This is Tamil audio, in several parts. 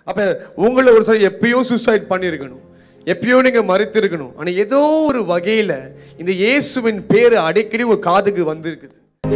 அப்ப உங்களை ஒரு சில எப்பயும் சூசைட் பண்ணியிருக்கணும் எப்பயோ நீங்க மறுத்திருக்கணும் ஆனா ஏதோ ஒரு வகையில இந்த இயேசுவின் பேரு அடிக்கடி உங்க காதுக்கு வந்திருக்குது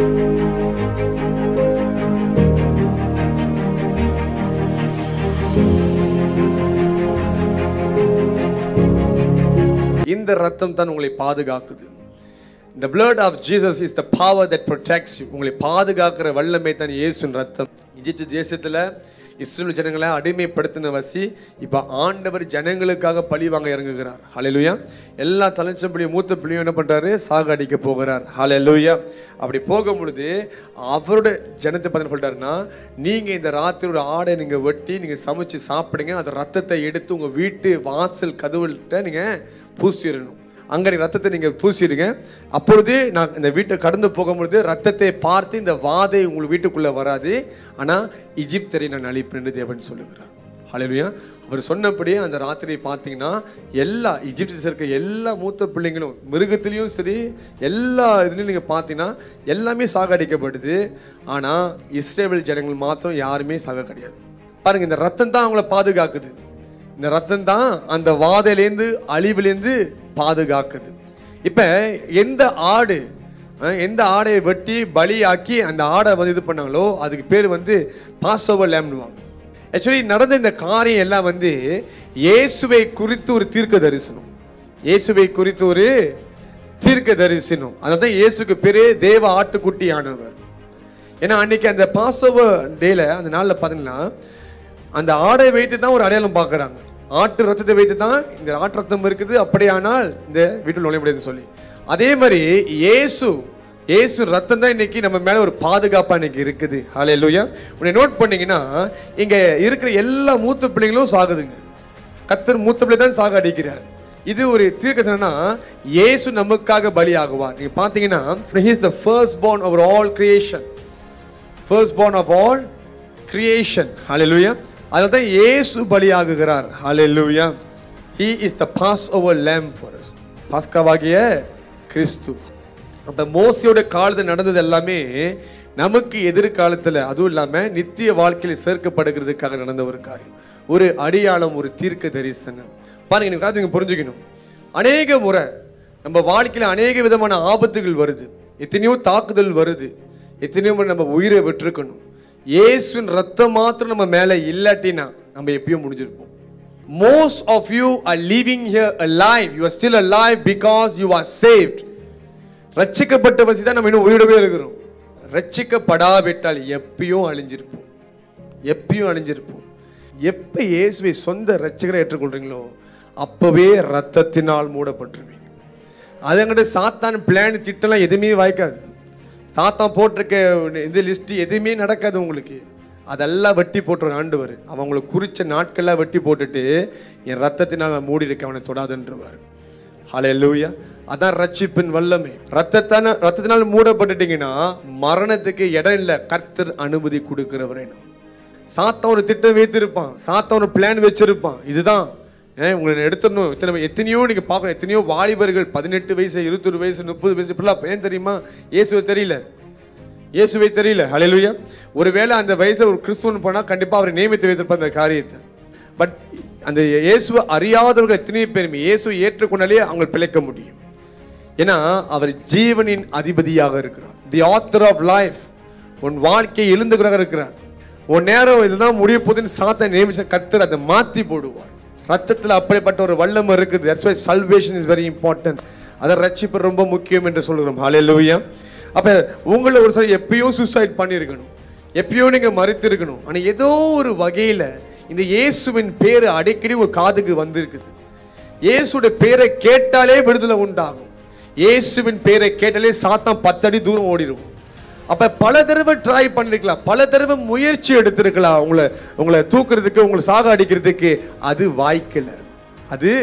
இந்த ரத்தம் தான் உங்களை பாதுகாக்குது The blood of Jesus is the power that protects you. உங்களை பாதுகாக்கிற வல்லமை தான் இயேசுவின் ரத்தம் எகிப்து தேசத்துல இஸ்ரேல் ஜனங்களை அடிமைப்படுத்தின வசி இப்ப ஆண்டவர் ஜனங்களுக்காக பழி வாங்க இறங்குகிறார் ஹalleluya எல்லா தலைச்சம்பிள்ளையும் மூத்த பிள்ளையும் என்ன பண்றாரு சாக அடிக்க போகிறார் ஹalleluya அப்படி போகும் பொழுது அவரோட ஜனத்தை பார்த்து சொல்லிட்டாருன்னா நீங்க இந்த ராத்திரியோட ஆடை நீங்க வெட்டி நீங்க சமைச்சு சாப்பிடுங்க அந்த ரத்தத்தை எடுத்து உங்க வீட்டு வாசல் கதவுகிட்ட நீங்க பூசிடணும் அங்கே நீங்க ரத்தத்தை நீங்கள் பூசிடுங்க அப்பொழுது நான் இந்த வீட்டை கடந்து போகும்பொழுது ரத்தத்தை பார்த்து இந்த வாதை உங்கள் வீட்டுக்குள்ளே வராது ஆனால் இஜிப்தரை நான் அழிப்பேன் என்று தேவன் சொல்லுகிறார் ஹalleluya அவர் சொன்னபடியே அந்த ராத்திரி பார்த்தீங்கன்னா எல்லா இஜிப்தில் இருக்க எல்லா மூத்த பிள்ளைங்களும் மிருகத்திலையும் சரி எல்லா இதுலையும் நீங்கள் பார்த்தீங்கன்னா எல்லாமே சாகடிக்கப்படுது ஆனால் இஸ்ரேல் ஜனங்கள் மாத்திரம் யாருமே சாக கிடையாது பாருங்க இந்த ரத்தம் தான் அவங்கள பாதுகாக்குது இந்த ரத்தம் தான் அந்த வாதையிலேருந்து அழிவுலேருந்து பாதுகாக்குது இப்போ எந்த ஆடு அஹ், எந்த ஆடையை வெட்டி பலியாக்கி அந்த ஆடை வந்து இது பண்ணாங்களோ அதுக்கு பேர் வந்து பாஸ் ஓவர் லேம்னுவாங்க ஆக்சுவலி நடந்த இந்த காரியம் எல்லாம் வந்து இயேசுவை குறித்து ஒரு தீர்க்க தரிசனம் இயேசுவை குறித்து ஒரு தீர்க்க தரிசனம் அதான் இயேசுக்கு பேரு தேவ ஆட்டுக்குட்டி ஆனவர் ஏன்னா அன்னைக்கு அந்த பாசோவர் டேல அந்த நாளில் பார்த்தீங்கன்னா அந்த ஆடை வைத்து தான் ஒரு அடையாளம் பார்க்குறாங்க ஆட்டு ரத்தத்தை வைத்து தான் இந்த ஆட்டு ரத்தம் இருக்குது அப்படியானால் இந்த வீட்டில் நுழைய முடியாதுன்னு சொல்லி அதே மாதிரி இயேசு இயேசு ரத்தம் தான் இன்னைக்கு நம்ம மேல ஒரு பாதுகாப்பா இன்னைக்கு இருக்குது ஹலே லூயா உன்னை நோட் பண்ணீங்கன்னா இங்க இருக்கிற எல்லா மூத்த பிள்ளைங்களும் சாகுதுங்க கத்தர் மூத்த பிள்ளை தான் சாக அடிக்கிறார் இது ஒரு தீர்க்கதனா இயேசு நமக்காக பலியாகுவார் நீங்க பாத்தீங்கன்னா he is the first born over all creation first born of all creation hallelujah அதில் தான் இயேசு பலியாகுகிறார் hallelujah he is the passover lamb for us பாஸ்காவாகிய கிறிஸ்து அப்ப மோசையோட காலத்தில் நடந்தது எல்லாமே நமக்கு எதிர்காலத்தில் அதுவும் இல்லாம நித்திய வாழ்க்கையில் சேர்க்கப்படுகிறதுக்காக நடந்த ஒரு காரியம் ஒரு அடியாளம் ஒரு தீர்க்க தரிசனம் பாருங்க நீங்க காத்து நீங்க புரிஞ்சுக்கணும் அநேக முறை நம்ம வாழ்க்கையில் அநேக விதமான ஆபத்துகள் வருது எத்தனையோ தாக்குதல் வருது எத்தனையோ முறை நம்ம உயிரை விட்டுருக்கணும் இயேசுவின் ரத்தம் மாத்திரம் நம்ம மேல இல்லாட்டினா நம்ம எப்பயும் முடிஞ்சிருப்போம் most of you are living here alive you are still alive because you are saved ரட்சிக்கப்பட்ட வசி தான் நம்ம இன்னும் உயிரோடவே இருக்கிறோம் ரட்சிக்கப்படாவிட்டால் எப்பயும் அழிஞ்சிருப்போம் எப்பயும் அழிஞ்சிருப்போம் எப்ப இயேசுவை சொந்த ரட்சகரை ஏற்றுக்கொள்றீங்களோ அப்பவே ரத்தத்தினால் மூடப்பட்டுருவீங்க அதுங்கிட்ட சாத்தான் பிளான் திட்டம்லாம் எதுவுமே வாய்க்காது சாத்தான் போட்டிருக்க இந்த லிஸ்ட் எதுவுமே நடக்காது உங்களுக்கு அதெல்லாம் வெட்டி போட்டுருவார் ஆண்டவர் அவன் உங்களுக்கு குறிச்ச நாட்கள்லாம் வெட்டி போட்டுட்டு என் ரத்தத்தினால் நான் மூடி இருக்க அவனை தொடாதுன்றவார் ஹalleluya அதான் ரட்சிப்பின் வல்லமை ரத்தத்தான ரத்தத்தினால் மூடப்பட்டுட்டீங்கன்னா மரணத்துக்கு இடம் இல்லை கர்த்தர் அனுமதி கொடுக்கிறவரே நான் சாத்தான் ஒரு திட்டம் வைத்திருப்பான் சாத்தான் ஒரு பிளான் வச்சிருப்பான் இதுதான் ஏன் உங்களை எடுத்துடணும் இத்தனை எத்தனையோ நீங்கள் பார்க்கணும் எத்தனையோ வாலிபர்கள் பதினெட்டு வயசு இருபத்தொரு வயசு முப்பது வயசு இப்படிலாம் ஏன் தெரியுமா இயேசுவை தெரியல இயேசுவை தெரியல ஹalleluya ஒருவேளை அந்த வயசை ஒரு கிறிஸ்துவன் போனால் கண்டிப்பாக அவர் நியமித்து வைத்திருப்பார் அந்த காரியத்தை பட் அந்த இயேசுவை அறியாதவர்கள் எத்தனை பேருமே இயேசுவை ஏற்றுக்கொண்டாலே அவங்க பிழைக்க முடியும் ஏன்னா அவர் ஜீவனின் அதிபதியாக இருக்கிறார் தி ஆத்தர் ஆஃப் லைஃப் உன் வாழ்க்கையை எழுந்துகிறதாக இருக்கிறார் உன் நேரம் இதுதான் முடிய போகுதுன்னு சாத்த நியமிச்ச கர்த்தர் அதை மாற்றி போடுவார் ரத்தத்தில் அப்படிப்பட்ட ஒரு வல்லம் இருக்குது that's why salvation is very important அதை ரட்சிப்பு ரொம்ப முக்கியம் என்று சொல்கிறோம் ஹalleluya அப்ப உங்களை ஒரு சில எப்பயும் சூசைட் பண்ணியிருக்கணும் எப்பயோ நீங்க மறுத்திருக்கணும் ஆனா ஏதோ ஒரு வகையில இந்த இயேசுவின் பேரு அடிக்கடி உங்க காதுக்கு வந்திருக்குது இயேசுடைய பேரை கேட்டாலே விடுதலை உண்டாகும் இயேசுவின் பேரை கேட்டாலே சாத்தான் பத்தடி தூரம் ஓடிடும் அப்ப பல தடவை ட்ரை பண்ணிருக்கலாம் பல தடவை முயற்சி எடுத்திருக்கலாம் உங்களை உங்களை தூக்குறதுக்கு உங்களை சாக அடிக்கிறதுக்கு அது வாய்க்கல அது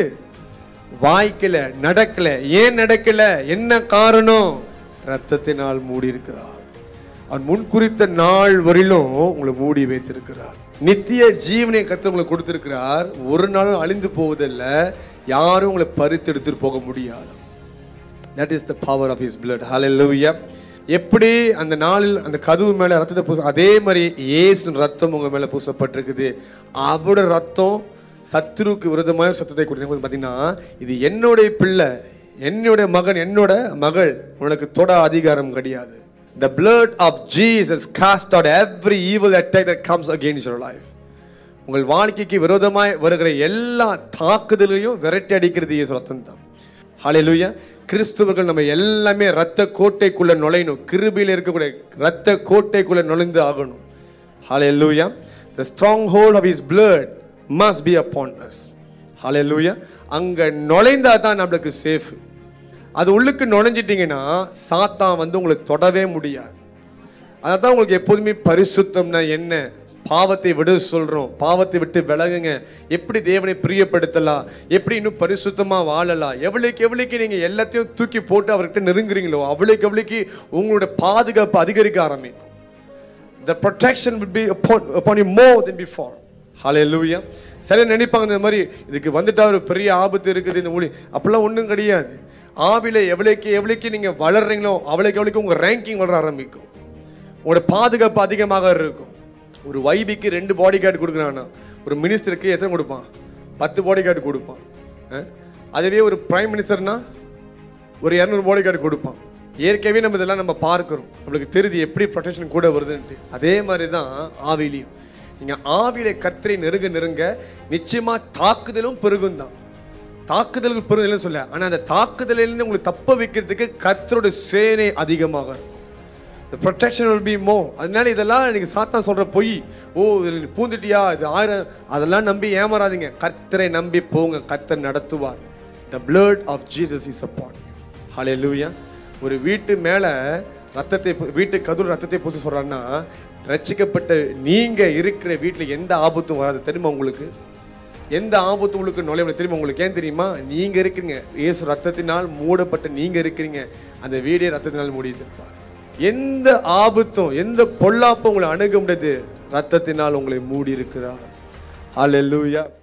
வாய்க்கல நடக்கல ஏன் நடக்கல என்ன காரணம் ரத்தத்தினால் மூடி இருக்கிறார் அவர் முன்குறித்த நாள் வரையிலும் உங்களை மூடி வைத்திருக்கிறார் நித்திய ஜீவனை கர்த்தர் உங்களுக்கு கொடுத்திருக்கிறார் ஒரு நாளும் அழிந்து போவதில்ல யாரும் உங்களை பறித்து எடுத்துட்டு போக முடியாது that is the power of his blood hallelujah எப்படி அந்த நாளில் அந்த கதவு மேலே ரத்தத்தை பூச அதே மாதிரி இயேசு ரத்தம் உங்கள் மேலே பூசப்பட்டிருக்குது அவரோட ரத்தம் சத்துருக்கு விரோதமாக சத்தத்தை கொடுத்தீங்க பார்த்தீங்கன்னா இது என்னுடைய பிள்ளை என்னுடைய மகன் என்னோட மகள் உனக்கு தொட அதிகாரம் கிடையாது The blood of Jesus cast out every evil attack that comes against your life. உங்கள் வாழ்க்கைக்கு விரோதமாய் வருகிற எல்லா தாக்குதலையும் விரட்டி அடிக்கிறது இயேசு ரத்தம் தான் ஹalleluya கிறிஸ்துவர்கள் நம்ம எல்லாமே ரத்த கோட்டைக்குள்ள நுழையணும் கிருபையில் இருக்கக்கூடிய ரத்த கோட்டைக்குள்ள நுழைந்து ஆகணும் ஹalleluya the stronghold of his blood must be upon us ஹalleluya அங்க நுழைந்தா தான் நம்மளுக்கு சேஃப் அது உள்ளுக்கு நுழைஞ்சிட்டிங்கன்னா சாத்தான் வந்து உங்களுக்கு தொடவே முடியாது அதான் உங்களுக்கு எப்போதுமே பரிசுத்தம்னா என்ன பாவத்தை விட சொல்றோம் பாவத்தை விட்டு விலகுங்க எப்படி தேவனை பிரியப்படுத்தலாம் எப்படி இன்னும் பரிசுத்தமா வாழலாம் எவ்வளவுக்கு எவ்வளவுக்கு நீங்க எல்லாத்தையும் தூக்கி போட்டு அவர்கிட்ட நெருங்குறீங்களோ அவ்வளவுக்கு எவ்வளவுக்கு உங்களோட பாதுகாப்பு அதிகரிக்க ஆரம்பிக்கும் the protection would be upon, upon you more than before hallelujah சில நினைப்பாங்க இந்த மாதிரி இதுக்கு வந்துட்டா ஒரு பெரிய ஆபத்து இருக்குது இந்த ஊழி அப்படிலாம் ஒன்றும் கிடையாது ஆவில எவ்வளோக்கு எவ்வளோக்கு நீங்கள் வளர்றீங்களோ அவ்வளோக்கு எவ்வளோக்கு உங்கள் ரேங்கிங் வளர ஆரம்பிக்கும் உங்களோட பாதுகாப்பு அதிகமாக இருக்கும் ஒரு வைபிக்கு ரெண்டு பாடி கார்டு கொடுக்குறான்னா ஒரு மினிஸ்டருக்கு எத்தனை கொடுப்பான் பத்து பாடி கார்டு கொடுப்பான் அஹ்? அதுவே ஒரு பிரைம் மினிஸ்டர்னா ஒரு இரநூறு பாடி கார்டு கொடுப்பான் ஏற்கனவே நம்ம இதெல்லாம் நம்ம பார்க்கிறோம் நம்மளுக்கு தெரியுது எப்படி ப்ரொடெக்ஷன் கூட வருதுன்ட்டு அதே மாதிரி தான் ஆவிலையும் நீங்கள் ஆவியில கர்த்தரை நெருங்க நெருங்க நிச்சயமா தாக்குதலும் பெருகும் தான் தாக்குதல்கள் பெருகும் சொல்ல ஆனால் அந்த தாக்குதலிலிருந்து உங்களை தப்ப வைக்கிறதுக்கு கர்த்தரோட சேனை அதிகமாக இருக்கும் the protection will be more அதனால இதெல்லாம் எனக்கு சாத்தான் சொல்ற பொய் ஓ இதுல நீ பூந்துட்டியா இது ஆயிரம் அதெல்லாம் நம்பி ஏமாறாதீங்க கர்த்தரை நம்பி போங்க கர்த்தர் நடத்துவார் the blood of jesus is upon you hallelujah ஒரு வீட்டு மேல ரத்தத்தை பூ- வீட்டு கதவு ரத்தத்தை பூச சொல்றான்னா ரட்சிக்கப்பட்ட நீங்க இருக்கிற வீட்டுல எந்த ஆபத்தும் வராது தெரியுமா உங்களுக்கு எந்த ஆபத்து உங்களுக்கு நுழைய தெரியுமா உங்களுக்கு ஏன் தெரியுமா நீங்க இருக்கிறீங்க இயேசு ரத்தத்தினால் மூடப்பட்ட நீங்க இருக்கிறீங்க அந்த வீடே ரத்தத்தினால் மூடியிருப்பார் எந்த ஆபத்தும் எந்த பொல்லாப்பும் உங்களை அணுக முடியாது ரத்தத்தினால் உங்களை மூடி இருக்கிறார் ஹalleluya